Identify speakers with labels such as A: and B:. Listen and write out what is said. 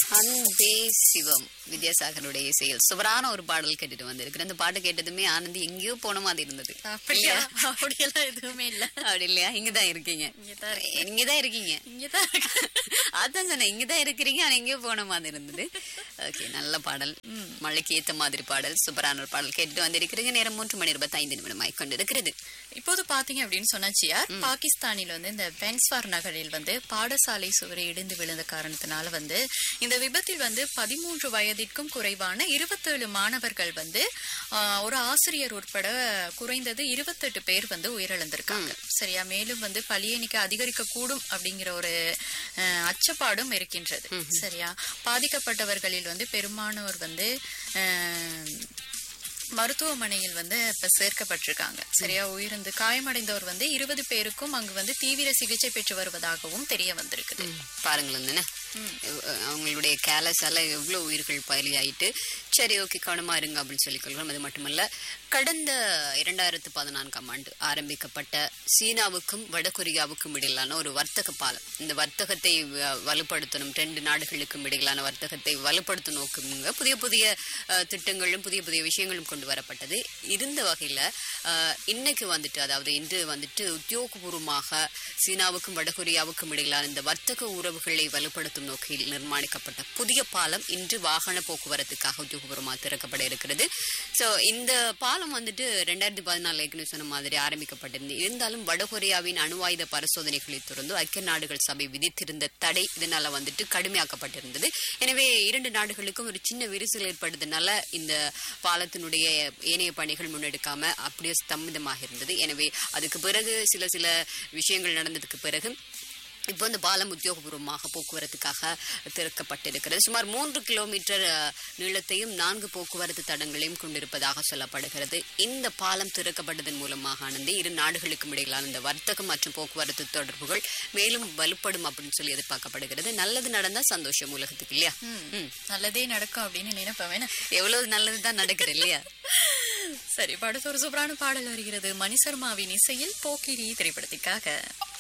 A: அன்பே சிவம் வித்யாசாகருடைய இசையில் சுவரான ஒரு பாடல் கேட்டுட்டு வந்திருக்கிறேன் அந்த பாட்டு கேட்டதுமே ஆனந்தி எங்கேயோ போன மாதிரி இருந்தது
B: அப்படியா அப்படியெல்லாம் எதுவுமே இல்ல
A: அப்படி இல்லையா இங்கதான் இருக்கீங்க
B: இங்கதான் இருக்கு.
A: இங்கதான் இருக்கீங்க
B: இங்கதான் இருக்கு.
A: அதான் சொன்னேன் இங்கதான் இருக்கிறீங்க ஆனா எங்கேயோ போன மாதிரி இருந்தது ஓகே நல்ல பாடல் மழைக்கு ஏத்த மாதிரி பாடல் சூப்பரான ஒரு பாடல் கேட்டு வந்திருக்கிறீங்க நேரம் மூன்று மணி இருபத்தி ஐந்து நிமிடம் ஆயிக்கொண்டு இருக்கிறது
B: இப்போது பாத்தீங்க அப்படின்னு சொன்னாச்சியா பாகிஸ்தானில் வந்து இந்த பென்ஸ்வார் நகரில் வந்து பாடசாலை சுவரை இடிந்து விழுந்த காரணத்தினால வந்து இந்த விபத்தில் வந்து பதிமூன்று வயதிற்கும் குறைவான இருபத்தேழு மாணவர்கள் வந்து ஆஹ், ஒரு ஆசிரியர் உட்பட குறைந்தது இருபத்தெட்டு பேர் வந்து உயிரிழந்திருக்காங்க சரியா மேலும் வந்து பலி எண்ணிக்கை அதிகரிக்க கூடும் அப்படிங்கிற ஒரு ஆஹ், அச்சப்பாடும் இருக்கின்றது சரியா பாதிக்கப்பட்டவர்களில் வந்து பெரும்பானோர் வந்து ஆஹ், மருத்துவமனையில் வந்து இப்ப சேர்க்கப்பட்டிருக்காங்க சரியா உயிர்ந்து காயமடைந்தவர் வந்து இருபது பேருக்கும் அங்கு வந்து தீவிர சிகிச்சை பெற்று வருவதாகவும் தெரிய வந்திருக்குது
A: பாருங்களேன் தானே அவங்களுடைய கேலஸால எவ்வளவு உயிர்கள் பலியாயிட்டு சரி ஓகே கவனமா இருங்க அப்படின்னு சொல்லிக் கொள்கிறோம் அது மட்டுமல்ல கடந்த இரண்டாயிரத்து பதினான்காம் ஆண்டு ஆரம்பிக்கப்பட்ட சீனாவுக்கும் வடகொரியாவுக்கும் இடையிலான ஒரு வர்த்தக பாலம் இந்த வர்த்தகத்தை வ- வலுப்படுத்தணும் ரெண்டு நாடுகளுக்கும் இடையிலான வர்த்தகத்தை வலுப்படுத்தும் நோக்கமுங்க புதிய புதிய அஹ், திட்டங்களும் புதிய புதிய விஷயங்களும் கொண்டு வரப்பட்டது இருந்த வகையில அஹ், இன்னைக்கு வந்துட்டு அதாவது இன்று வந்துட்டு உத்தியோகபூர்வமாக சீனாவுக்கும் வடகொரியாவுக்கும் இடையிலான இந்த வர்த்தக உறவுகளை வலுப்படுத்தும் நோக்கில் நிர்மாணிக்கப்பட்ட புதிய பாலம் இன்று வாகன போக்குவரத்துக்காக உத்தியோகபூர்வமாக திறக்கப்பட இருக்கிறது சோ இந்த பாலம் வந்துட்டு ரெண்டாயிரத்தி பதினாலு ஏற்கனவே சொன்ன மாதிரி ஆரம்பிக்கப்பட்டிருந்தது இருந்தாலும் வடகொரியாவின் அணு ஆயுத பரிசோதனைகளை தொடர்ந்து ஐக்கிய நாடுகள் சபை விதித்திருந்த தடை இதனால வந்துட்டு கடுமையாக்கப்பட்டிருந்தது எனவே இரண்டு நாடுகளுக்கும் ஒரு சின்ன விரிசல் ஏற்பட்டதுனால இந்த பாலத்தினுடைய ஏனைய பணிகள் முன்னெடுக்காம அப்படியே ஸ்தம்பிதமாக இருந்தது எனவே அதுக்கு பிறகு சில சில விஷயங்கள் நடந்ததுக்கு பிறகு இப்போ இந்த பாலம் உத்தியோகபூர்வமாக போக்குவரத்துக்காக திறக்கப்பட்டிருக்கிறது சுமார் மூன்று கிலோமீட்டர் அஹ், நீளத்தையும் நான்கு போக்குவரத்து தடங்களையும் கொண்டிருப்பதாக சொல்லப்படுகிறது இந்த பாலம் திறக்கப்பட்டதன் மூலமாக ஆனந்தி இரு நாடுகளுக்கும் இடையிலான இந்த வர்த்தகம் மற்றும் போக்குவரத்து தொடர்புகள் மேலும் வலுப்படும் அப்படின்னு சொல்லி எதிர்பார்க்கப்படுகிறது நல்லது நடந்தா சந்தோஷம் உலகத்துக்கு இல்லையா ம்.
B: நல்லதே நடக்கும் அப்படின்னு நினைப்பேன் வேணா.
A: எவ்வளவு நல்லதுதான் நடக்குது இல்லையா
B: சரி படுத்த ஒரு சூப்பரான பாடல் வருகிறது மணி சர்மாவின் இசையில் போக்கிரி திரைப்படத்திற்காக